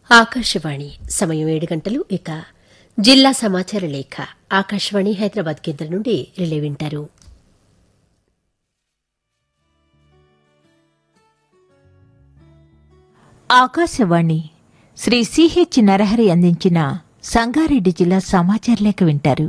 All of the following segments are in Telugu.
ఆకాశవాణి సమయం ఏడు గంటలు ఇక జిల్లా సమాచార లేఖ ఆకాశవాణి హైదరాబాద్ కేంద్రం నుండి రిలే వింటారు ఆకాశవాణి శ్రీ సిహెచ్ నరహరి అందించిన సంగారెడ్డి జిల్లా సమాచార లేఖ వింటారు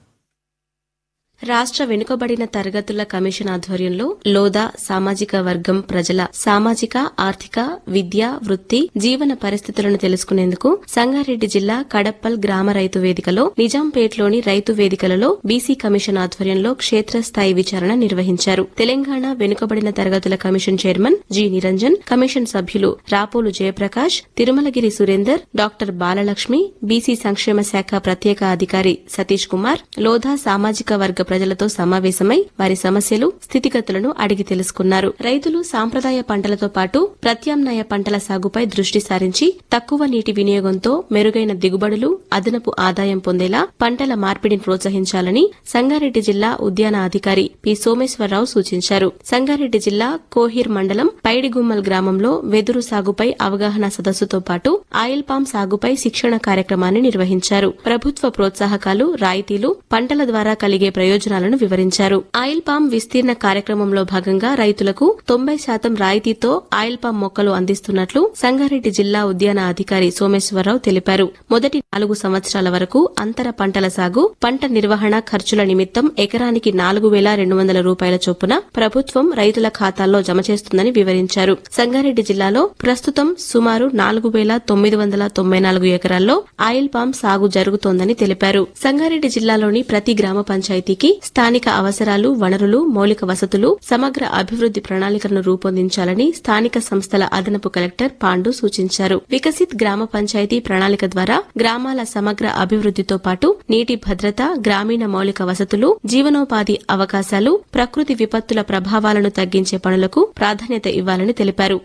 రాష్ట్ర వెనుకబడిన తరగతుల కమిషన్ ఆధ్వర్యంలో లోదా సామాజిక వర్గం ప్రజల సామాజిక ఆర్థిక విద్య వృత్తి జీవన పరిస్థితులను తెలుసుకునేందుకు సంగారెడ్డి జిల్లా కడప్పల్ గ్రామ రైతు వేదికలో నిజాంపేట్లోని రైతు వేదికలలో బీసీ కమిషన్ ఆధ్వర్యంలో క్షేత్రస్థాయి విచారణ నిర్వహించారు తెలంగాణ వెనుకబడిన తరగతుల commission chairman G Niranjan commission సభ్యులు రాపోలు జయప్రకాష్ తిరుమలగిరి సురేందర్ డాక్టర్ బాలలక్ష్మి బీసీ సంక్షేమ శాఖ ప్రత్యేక అధికారి సతీష్ కుమార్ లోధా సామాజిక వర్గ ప్రజలతో సమావేశమై వారి సమస్యలు స్థితిగతులను అడిగి తెలుసుకున్నారు రైతులు సాంప్రదాయ పంటలతో పాటు ప్రత్యామ్నాయ పంటల సాగుపై దృష్టి సారించి తక్కువ నీటి వినియోగంతో మెరుగైన దిగుబడులు అదనపు ఆదాయం పొందేలా పంటల మార్పిడిని ప్రోత్సహించాలని సంగారెడ్డి జిల్లా ఉద్యాన అధికారి పి సోమేశ్వరరావు సూచించారు సంగారెడ్డి జిల్లా కోహిర్ మండలం పైడిగుమ్మల్ గ్రామంలో వెదురు సాగుపై అవగాహన సదస్సుతో పాటు ఆయిల్ పామ్ సాగుపై శిక్షణ కార్యక్రమాన్ని నిర్వహించారు ప్రభుత్వ ప్రోత్సాహకాలు రాయితీలు పంటల ద్వారా కలిగే ప్రయోజనాలను వివరించారు ఆయిల్ పామ్ విస్తీర్ణ కార్యక్రమంలో భాగంగా రైతులకు తొంభై శాతం రాయితీతో ఆయిల్ పామ్ మొక్కలు అందిస్తున్నట్లు సంగారెడ్డి జిల్లా ఉద్యాన అధికారి సోమేశ్వరరావు తెలిపారు మొదటి నాలుగు సంవత్సరాల వరకు అంతర పంటల సాగు పంట నిర్వహణ ఖర్చుల నిమిత్తం ఎకరానికి నాలుగు వేల రెండు వందల రూపాయల చొప్పున ప్రభుత్వం రైతుల ఖాతాల్లో జమ చేస్తుందని వివరించారు సంగారెడ్డి జిల్లాలో ప్రస్తుతం సుమారు నాలుగు వేల తొమ్మిది వందల తొంభై నాలుగు ఎకరాల్లో ఆయిల్ పామ్ సాగు జరుగుతోందని తెలిపారు సంగారెడ్డి జిల్లాలోని ప్రతి గ్రామ పంచాయతీకి స్థానిక అవసరాలు వనరులు మౌలిక వసతులు సమగ్ర అభివృద్ది ప్రణాళికలను రూపొందించాలని స్థానిక సంస్థల అదనపు కలెక్టర్ పాండు సూచించారు వికసిత్ గ్రామ పంచాయతీ ప్రణాళిక ద్వారా గ్రామాల సమగ్ర అభివృద్దితో పాటు నీటి భద్రత గ్రామీణ మౌలిక వసతులు జీవనోపాధి అవకాశాలు ప్రకృతి విపత్తుల ప్రభావాలను తగ్గించే పనులకు ప్రాధాన్యత ఇవ్వాలని తెలిపారు